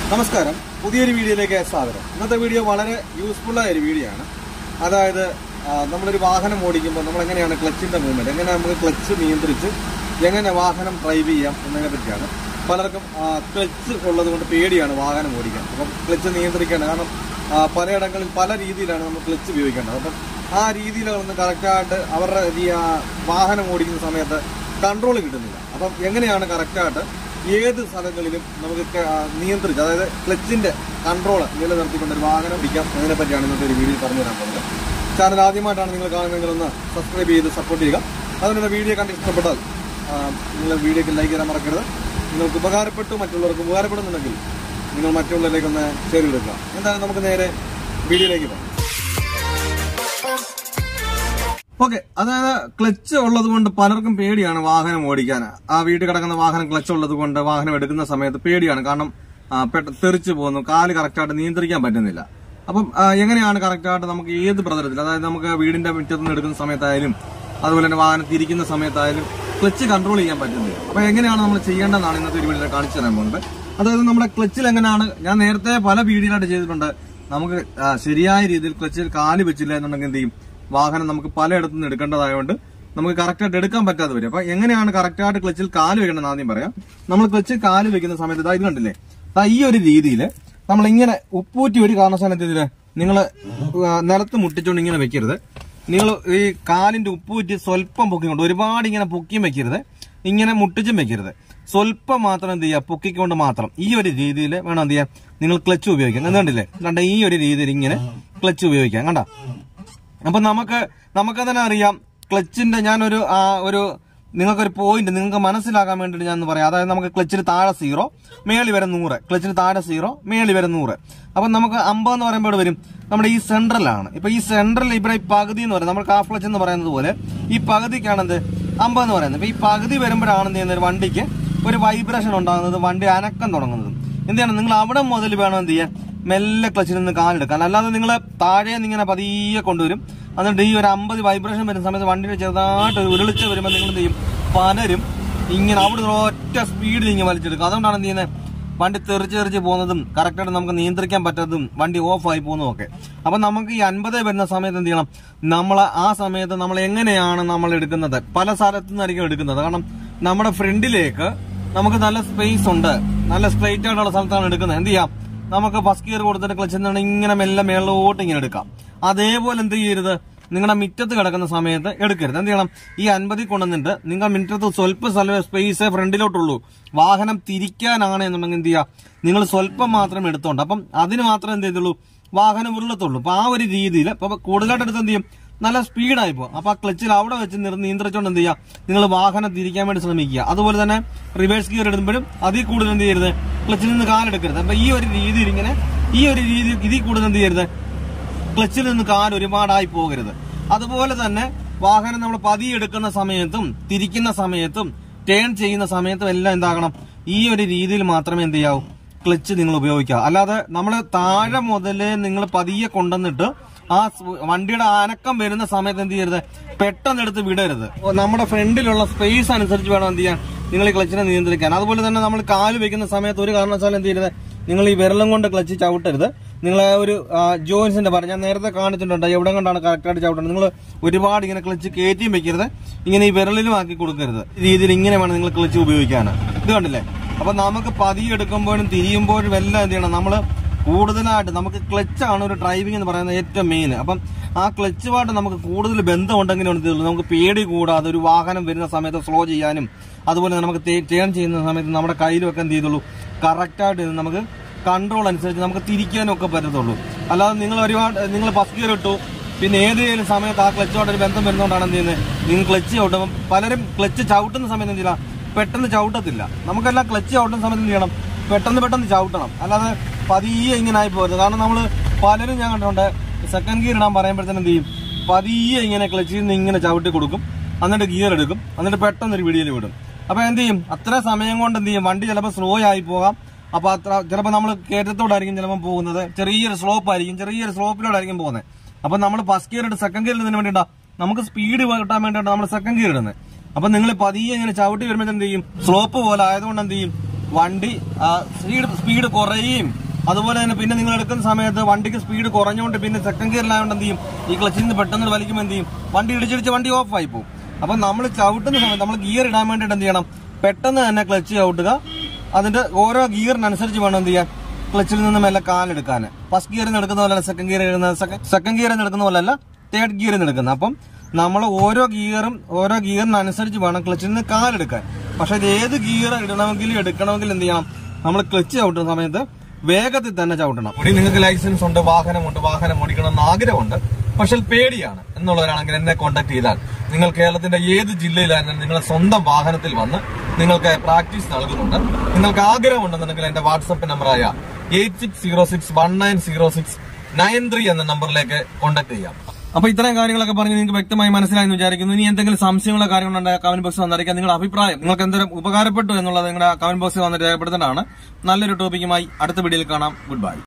നമസ്കാരം പുതിയൊരു വീഡിയോയിലേക്ക് സ്വാഗതം ഇന്നത്തെ വീഡിയോ വളരെ യൂസ്ഫുൾ ആയ ഒരു വീഡിയോ ആണ് അതായത് ആ, നമ്മളൊരു വാഹനം ഓടിക്കുമ്പോൾ നമ്മൾ എങ്ങനെയാണ് ക്ലച്ചിന്റെ മൂവ്മെന്റ് എങ്ങനെ നമുക്ക് ക്ലച്ച് നിയന്ത്രിച്ച് എങ്ങനെ വാഹനം ഡ്രൈവ് ചെയ്യാം എന്നതിനെ പറ്റിയാണ് പലർക്കും ക്ലച്ച് ഉള്ളത് കൊണ്ട് പേടിയാണ് വാഹനം ഓടിക്കാൻ അപ്പം ക്ലച്ച് നിയന്ത്രിക്കേണ്ടത് കാരണം ആ, പലയിടങ്ങളിൽ പല രീതിയിലാണ് നമ്മൾ ക്ലച്ച് ഉപയോഗിക്കേണ്ടത് അപ്പം ആ രീതിയിലൊന്നും കറക്റ്റായിട്ട് അവരുടെ ഈ ആ, വാഹനം ഓടിക്കുന്ന സമയത്ത് കൺട്രോൾ കിട്ടുന്നില്ല അപ്പം എങ്ങനെയാണ് കറക്റ്റായിട്ട് ഏത് സ്ഥലങ്ങളിലും നമുക്ക് ക- ആ, നിയന്ത്രിച്ച് അതായത് ക്ലച്ചിന്റെ കൺട്രോൾ നിലനിർത്തിക്കൊണ്ട് ഒരു വാഹനം ഓടിക്കാം അതിനെ പറ്റിയാണ് ഇന്നത്തെ ഒരു വീഡിയോ പറഞ്ഞു തരാൻ പോകുന്നത് ചാനൽ ആദ്യമായിട്ടാണ് നിങ്ങൾ കാണുന്നതെങ്കിൽ ഒന്ന് സബ്സ്ക്രൈബ് ചെയ്ത് സപ്പോർട്ട് ചെയ്യുക അതുപോലെ വീഡിയോ കണ്ട് ഇഷ്ടപ്പെട്ടാൽ ആ, നിങ്ങൾ വീഡിയോക്ക് ലൈക്ക് ചെയ്യാൻ മറക്കരുത് നിങ്ങൾക്ക് ഉപകാരപ്പെട്ടു മറ്റുള്ളവർക്ക് ഉപകാരപ്പെടുന്നുണ്ടെങ്കിൽ നിങ്ങൾ മറ്റുള്ളവരിലേക്ക് ഒന്ന് ഷെയർ കൊടുക്കുക എന്തായാലും നമുക്ക് നേരെ വീഡിയോയിലേക്ക് പോകാം ഓക്കെ അതായത് ക്ലച്ച് ഉള്ളത് കൊണ്ട് പലർക്കും പേടിയാണ് വാഹനം ഓടിക്കാൻ ആ വീട്ടിൽ കിടക്കുന്ന വാഹനം ക്ലച്ച് ഉള്ളത് കൊണ്ട് വാഹനം എടുക്കുന്ന സമയത്ത് പേടിയാണ് കാരണം ആ, പെട്ട തെറിച്ചു പോകുന്നു കാല് കറക്റ്റായിട്ട് നിയന്ത്രിക്കാൻ പറ്റുന്നില്ല അപ്പം ആ, എങ്ങനെയാണ് കറക്റ്റായിട്ട് നമുക്ക് ഏത് പ്രതലത്തിൽ അതായത് നമുക്ക് വീടിന്റെ മുറ്റത്ത് നിന്ന് എടുക്കുന്ന സമയത്തായാലും അതുപോലെ തന്നെ വാഹനം തിരിക്കുന്ന സമയത്തായാലും ക്ലച്ച് കൺട്രോൾ ചെയ്യാൻ പറ്റുന്നില്ല അപ്പൊ എങ്ങനെയാണ് നമ്മൾ ചെയ്യേണ്ടതെന്നാണ് ഇന്നത്തെ ഒരു വീഡിയോ കാണിച്ചു തരാൻ പോകുന്നത് അതായത് നമ്മുടെ ക്ലച്ചിൽ എങ്ങനെയാണ് ഞാൻ നേരത്തെ പല വീഡിയോയിലായിട്ട് ചെയ്തിട്ടുണ്ട് നമുക്ക് ആ, ശരിയായ രീതിയിൽ ക്ലച്ചിൽ കാല് വെച്ചില്ല എന്നുണ്ടെങ്കിൽ എന്ത് ചെയ്യും വാഹനം നമുക്ക് പലയിടത്തു നിന്ന് എടുക്കേണ്ടതായതുകൊണ്ട് നമുക്ക് കറക്റ്റായിട്ട് എടുക്കാൻ പറ്റാതെ വരും അപ്പൊ എങ്ങനെയാണ് കറക്റ്റായിട്ട് ക്ലച്ചിൽ കാല് വെക്കണമെന്ന് ആദ്യം പറയാം നമ്മൾ ക്ലച്ചിൽ കാല് വെക്കുന്ന സമയത്ത് ഇതാ ഇത് കണ്ടില്ലേ ദാ ഈ ഒരു രീതിയിൽ നമ്മൾ ഇങ്ങനെ ഉപ്പൂറ്റി ഒരു കാരണവശാലത്ത് ഇതില് നിങ്ങൾ നിലത്ത് മുട്ടിച്ചുകൊണ്ട് ഇങ്ങനെ വെക്കരുത് നിങ്ങൾ ഈ കാലിന്റെ ഉപ്പൂറ്റി സ്വല്പം പൊക്കിക്കൊണ്ട് ഒരുപാട് ഇങ്ങനെ പൊക്കിയും വെക്കരുത് ഇങ്ങനെ മുട്ടിച്ചും വെക്കരുത് സ്വല്പം മാത്രം എന്ത് ചെയ്യുക പൊക്കിക്കൊണ്ട് മാത്രം ഈ ഒരു രീതിയിൽ വേണം എന്ത് ചെയ്യാൻ നിങ്ങൾ ക്ലച്ച് ഉപയോഗിക്കാം കണ്ടില്ലേ കണ്ട ഈ ഒരു രീതിയിൽ ഇങ്ങനെ ക്ലച്ച് ഉപയോഗിക്കാം കണ്ട അപ്പൊ നമുക്ക് നമുക്ക് തന്നെ അറിയാം ക്ലച്ചിന്റെ ഞാനൊരു ആ, ഒരു നിങ്ങൾക്കൊരു പോയിന്റ് നിങ്ങൾക്ക് മനസ്സിലാക്കാൻ വേണ്ടിയിട്ട് ഞാൻ പറയാം അതായത് നമുക്ക് ക്ലച്ചിന് താഴെ സീറോ മേളി വരെ നൂറ് ക്ലച്ചിന് താഴെ സീറോ മേളി വരെ നൂറ് അപ്പൊ നമുക്ക് അമ്പത് എന്ന് പറയുമ്പോൾ ഇവിടെ വരും നമ്മുടെ ഈ സെൻട്രലാണ് ഇപ്പൊ ഈ സെൻട്രൽ ഇവിടെ ഈ പകുതി എന്ന് പറയുന്നത് നമ്മൾ കാഫ് ക്ലച്ച് എന്ന് പറയുന്നത് പോലെ ഈ പകുതിക്കാണ് എന്ത് അമ്പത് എന്ന് പറയുന്നത് അപ്പൊ ഈ പകുതി വരുമ്പോഴാണ് എന്ത് ചെയ്യുന്നത് ഒരു വണ്ടിക്ക് ഒരു വൈബ്രേഷൻ ഉണ്ടാകുന്നത് വണ്ടി അനക്കം തുടങ്ങുന്നത് എന്ത് ചെയ്യണം നിങ്ങൾ അവിടെ മുതൽ വേണം എന്ത് ചെയ്യാൻ മെല്ലെ ക്ലച്ചിൽ നിന്ന് കാലെടുക്കാൻ അല്ലാതെ നിങ്ങൾ താഴെ നിന്ന് ഇങ്ങനെ പതിയെ കൊണ്ടുവരും എന്നിട്ട് ഈ ഒരു അമ്പത് വൈബ്രേഷൻ വരുന്ന സമയത്ത് വണ്ടിയുടെ ചെറുതായിട്ട് ഒരു ഉരുളിച്ച വരുമ്പോൾ നിങ്ങൾ എന്ത് ചെയ്യും പലരും ഇങ്ങനെ അവിടെ നിന്ന് ഒറ്റ സ്പീഡിൽ ഇങ്ങനെ വലിച്ചെടുക്കും അതുകൊണ്ടാണ് എന്ത് ചെയ്യുന്നത് വണ്ടി തെറിച്ച് തെറിച്ച് പോകുന്നതും കറക്റ്റായിട്ട് നമുക്ക് നിയന്ത്രിക്കാൻ പറ്റാത്തതും വണ്ടി ഓഫ് ആയി പോകുന്നതും ഒക്കെ അപ്പൊ നമുക്ക് ഈ അൻപത് വരുന്ന സമയത്ത് എന്ത് ചെയ്യണം നമ്മൾ ആ സമയത്ത് നമ്മൾ എങ്ങനെയാണ് നമ്മൾ എടുക്കുന്നത് പല സ്ഥലത്തു നിന്നായിരിക്കും എടുക്കുന്നത് കാരണം നമ്മുടെ ഫ്രണ്ടിലേക്ക് നമുക്ക് നല്ല സ്പേസ് ഉണ്ട് നല്ല സ്ട്രൈറ്റ് ആയിട്ടുള്ള സ്ഥലത്താണ് എടുക്കുന്നത് എന്ത് ചെയ്യാം നമുക്ക് ഫസ്റ്റ് ഗിയർ കൊടുത്തിട്ട് ക്ലച്ച് എന്താണ് ഇങ്ങനെ മെല്ലെ മേളിലോട്ട് ഇങ്ങനെ എടുക്കാം അതേപോലെ എന്ത് ചെയ്യരുത് നിങ്ങളുടെ മിറ്റത്ത് കിടക്കുന്ന സമയത്ത് എടുക്കരുത് എന്ത് ചെയ്യണം ഈ അൻപതിൽ കൊണ്ടുവന്നിട്ട് നിങ്ങൾ മിറ്റത്ത് സ്വല്പ സ്ഥല സ്പേസ് ഫ്രണ്ടിലോട്ടുള്ളൂ വാഹനം തിരിക്കാനാണ് എന്നുണ്ടെങ്കിൽ എന്ത് ചെയ്യുക നിങ്ങൾ സ്വല്പം മാത്രം എടുത്തോണ്ട് അപ്പം അതിന് മാത്രം എന്ത് ചെയ്തുള്ളൂ വാഹനം ഉരുളത്തുള്ളൂ അപ്പൊ ആ ഒരു രീതിയിൽ അപ്പൊ കൂടുതലായിട്ട് എടുത്ത് എന്ത് ചെയ്യും നല്ല സ്പീഡായി പോകും അപ്പൊ ആ ക്ലച്ചിൽ അവിടെ വെച്ച് നിർ നിയന്ത്രിച്ചുകൊണ്ട് എന്ത് ചെയ്യുക നിങ്ങൾ വാഹനം തിരിക്കാൻ വേണ്ടി ശ്രമിക്കുക അതുപോലെ തന്നെ റിവേഴ്സ് ഗിയർ ഇടുമ്പോഴും അതിൽ കൂടുതൽ എന്ത് ചെയ്യരുത് ക്ലച്ചിൽ നിന്ന് കാലെടുക്കരുത് അപ്പൊ ഈ ഒരു രീതിയിൽ ഇങ്ങനെ ഈ ഒരു രീതി ഇതിൽ കൂടുതൽ എന്ത് ചെയ്യരുത് ക്ലച്ചിൽ നിന്ന് കാൽ ഒരുപാടായി പോകരുത് അതുപോലെ തന്നെ വാഹനം നമ്മൾ പതിയെടുക്കുന്ന സമയത്തും തിരിക്കുന്ന സമയത്തും ടേൺ ചെയ്യുന്ന സമയത്തും എല്ലാം എന്താകണം ഈ ഒരു രീതിയിൽ മാത്രമേ എന്ത് ചെയ്യാവൂ ക്ലച്ച് നിങ്ങൾ ഉപയോഗിക്കുക അല്ലാതെ നമ്മൾ താഴെ മുതലേ നിങ്ങൾ പതിയെ കൊണ്ടുവന്നിട്ട് ആ സ് വണ്ടിയുടെ അനക്കം വരുന്ന സമയത്ത് എന്ത് ചെയ്യരുത് പെട്ടെന്ന് എടുത്ത് വിടരുത് ഓ, നമ്മുടെ ഫ്രണ്ടിലുള്ള സ്പേസ് അനുസരിച്ച് വേണം എന്ത് ചെയ്യാൻ നിങ്ങൾ ഈ ക്ലച്ചിനെ നിയന്ത്രിക്കാൻ അതുപോലെ തന്നെ നമ്മൾ കാല് വെക്കുന്ന സമയത്ത് ഒരു കാരണവശാലും എന്ത് ചെയ്യരുത് നിങ്ങൾ ഈ വിരലും കൊണ്ട് ക്ലച്ച് ചവിട്ടരുത് നിങ്ങൾ ആ ഒരു ജോയിൻസിന്റെ പറഞ്ഞു ഞാൻ നേരത്തെ കാണിച്ചിട്ടുണ്ട് എവിടെ കൊണ്ടാണ് കറക്റ്റായിട്ട് ചവിട്ടുന്നത് നിങ്ങൾ ഒരുപാട് ഇങ്ങനെ ക്ലച്ച് കയറ്റിയും വെക്കരുത് ഇങ്ങനെ ഈ വിരലിലും ആക്കി കൊടുക്കരുത് ഈ രീതിയിൽ ഇങ്ങനെ വേണം നിങ്ങൾ ക്ലച്ച് ഉപയോഗിക്കാൻ ഇത് കണ്ടില്ലേ അപ്പൊ നമുക്ക് പതിയെടുക്കുമ്പോഴും തിരിയുമ്പോഴും എല്ലാം എന്ത് ചെയ്യണം നമ്മൾ കൂടുതലായിട്ട് നമുക്ക് ക്ലച്ചാണ് ഒരു ഡ്രൈവിംഗ് എന്ന് പറയുന്നത് ഏറ്റവും മെയിൻ അപ്പം ആ ക്ലച്ചുമായിട്ട് നമുക്ക് കൂടുതൽ ബന്ധമുണ്ടെങ്കിലും എന്ത് ചെയ്യുള്ളൂ നമുക്ക് പേടി കൂടാതെ ഒരു വാഹനം വരുന്ന സമയത്ത് സ്ലോ ചെയ്യാനും അതുപോലെ തന്നെ നമുക്ക് ടേൺ ചെയ്യുന്ന സമയത്ത് നമ്മുടെ കയ്യിലൊക്കെ എന്ത് ചെയ്തുള്ളൂ കറക്റ്റായിട്ട് ഇത് നമുക്ക് കൺട്രോൾ അനുസരിച്ച് നമുക്ക് തിരിക്കാനും ഒക്കെ പറ്റത്തുള്ളൂ അല്ലാതെ നിങ്ങൾ ഒരുപാട് നിങ്ങൾ ഫസ്റ്റ് ഗിയർ ഇട്ടു പിന്നെ ഏതെങ്കിലും സമയത്ത് ആ ക്ലച്ചുമായിട്ട് ഒരു ബന്ധം വരുന്നതുകൊണ്ടാണ് എന്ത് ചെയ്യുന്നത് നിങ്ങൾ ക്ലച്ച് ചവിട്ടുമ്പോൾ പലരും ക്ലച്ച് ചവിട്ടുന്ന സമയത്ത് എന്ത് ചെയ്യില്ല പെട്ടെന്ന് ചവിട്ടത്തില്ല നമുക്കെല്ലാം ക്ലച്ച് ചവിട്ടുന്ന സമയത്ത് എന്ത് ചെയ്യണം പെട്ടെന്ന് പെട്ടെന്ന് ചവിട്ടണം അല്ലാതെ പതിയെ ഇങ്ങനെ ആയി പോകരുത് കാരണം നമ്മൾ പലരും ഞാൻ കണ്ടിട്ടുണ്ട് സെക്കൻഡ് ഗിയർ ഇടാൻ പറയുമ്പോഴത്തേനും എന്ത് ചെയ്യും പതിയെ ഇങ്ങനെ ക്ലച്ചിൽ നിന്ന് ഇങ്ങനെ ചവിട്ടി കൊടുക്കും എന്നിട്ട് ഗിയർ എടുക്കും എന്നിട്ട് പെട്ടെന്ന് ഒരു വീഡിയോയിൽ വിടും അപ്പൊ എന്ത് ചെയ്യും അത്ര സമയം കൊണ്ട് എന്ത് ചെയ്യും വണ്ടി ചിലപ്പോൾ സ്ലോ ആയി പോകാം അപ്പൊ അത്ര ചിലപ്പോൾ നമ്മൾ കയറ്റത്തോടായിരിക്കും ചിലപ്പോൾ പോകുന്നത് ചെറിയൊരു സ്ലോപ്പ് ആയിരിക്കും ചെറിയൊരു സ്ലോപ്പിലോടായിരിക്കും പോകുന്നത് അപ്പൊ നമ്മൾ ഫസ്റ്റ് ഗിയർ ഇട്ട് സെക്കൻഡ് ഗിയർ ഇടുന്നതിന് വേണ്ടിയിട്ടാ നമുക്ക് സ്പീഡ് കിട്ടാൻ വേണ്ടിയിട്ടാണ് നമ്മൾ സെക്കൻഡ് ഗിയർ ഇടുന്നത് അപ്പൊ നിങ്ങൾ പതിയെ ഇങ്ങനെ ചവിട്ടി വരുമ്പോൾ എന്ത് ചെയ്യും സ്ലോപ്പ് പോലെ ആയതുകൊണ്ട് എന്ത് ചെയ്യും വണ്ടി സ്പീഡ് സ്പീഡ് കുറയുകയും അതുപോലെ തന്നെ പിന്നെ നിങ്ങൾ എടുക്കുന്ന സമയത്ത് വണ്ടിക്ക് സ്പീഡ് കുറഞ്ഞുകൊണ്ട് പിന്നെ സെക്കൻഡ് ഗിയറിലായതുകൊണ്ട് എന്ത് ചെയ്യും ഈ ക്ലച്ചിൽ നിന്ന് പെട്ടെന്ന് വലിക്കുമ്പോൾ എന്ത് ചെയ്യും വണ്ടി ഇടിച്ചിടിച്ച് വണ്ടി ഓഫ് ആയി പോകും അപ്പൊ നമ്മൾ ചവിട്ടുന്ന സമയത്ത് നമ്മൾ ഗിയർ ഇടാൻ വേണ്ടിയിട്ട് എന്ത് ചെയ്യണം പെട്ടെന്ന് തന്നെ ക്ലച്ച് ചവിട്ടുക അതിന്റെ ഓരോ ഗിയറിനനുസരിച്ച് വേണം എന്ത് ചെയ്യാൻ ക്ലച്ചിൽ നിന്ന് മെല്ലെ കാലെടുക്കാൻ ഫസ്റ്റ് ഗിയറിൽ നിന്ന് എടുക്കുന്ന പോലെയല്ല സെക്കൻഡ് ഗിയർ സെക്കൻഡ് ഗിയറിൽ നിന്ന് എടുക്കുന്ന പോലെയല്ല തേർഡ് ഗിയറിൽ നിന്ന് എടുക്കുന്നത് അപ്പം നമ്മൾ ഓരോ ഗിയറും ഓരോ ഗിയറിനനുസരിച്ച് വേണം ക്ലച്ചിൽ നിന്ന് കാലെടുക്കാൻ പക്ഷെ ഇത് ഏത് ഗിയർ ഇടണമെങ്കിലും എടുക്കണമെങ്കിലും എന്ത് ചെയ്യണം നമ്മൾ ക്ലച്ച് ചവിട്ടുന്ന സമയത്ത് വേഗത്തിൽ തന്നെ ചവിട്ടണം ഇവിടെ നിങ്ങൾക്ക് ലൈസൻസ് ഉണ്ട് വാഹനമുണ്ട് വാഹനം ഓടിക്കണം എന്ന് ആഗ്രഹമുണ്ട് പക്ഷെ പേടിയാണ് എന്നുള്ളവരാണെങ്കിൽ എന്നെ കോൺടാക്ട് ചെയ്താൽ നിങ്ങൾ കേരളത്തിന്റെ ഏത് ജില്ലയിലായാലും നിങ്ങളുടെ സ്വന്തം വാഹനത്തിൽ വന്ന് നിങ്ങൾക്ക് പ്രാക്ടീസ് നൽകുന്നുണ്ട് നിങ്ങൾക്ക് ആഗ്രഹമുണ്ടെന്നുണ്ടെങ്കിൽ എന്റെ വാട്സപ്പ് നമ്പറായ eight six zero six one nine zero six nine three എന്ന നമ്പറിലേക്ക് കോൺടാക്ട് ചെയ്യാം അപ്പൊ ഇത്രയും കാര്യങ്ങളൊക്കെ പറഞ്ഞ് നിങ്ങൾക്ക് വ്യക്തമായി മനസ്സിലായെന്ന് വിചാരിക്കുന്നു ഇനി എന്തെങ്കിലും സംശയങ്ങളോ കാര്യങ്ങളുണ്ടെങ്കിൽ കമന്റ് ബോക്സിൽ വന്നിരിക്കാം നിങ്ങളുടെ അഭിപ്രായം നിങ്ങൾക്ക് എന്തെങ്കിലും ഉപകാരപ്പെട്ടു എന്നുള്ളത് നിങ്ങളുടെ കമന്റ് ബോക്സിൽ വന്ന് രേഖപ്പെടുത്തേണ്ടതാണ് നല്ലൊരു ടോപ്പിക്കുമായി അടുത്ത വീഡിയോയിൽ കാണാം ഗുഡ് ബൈ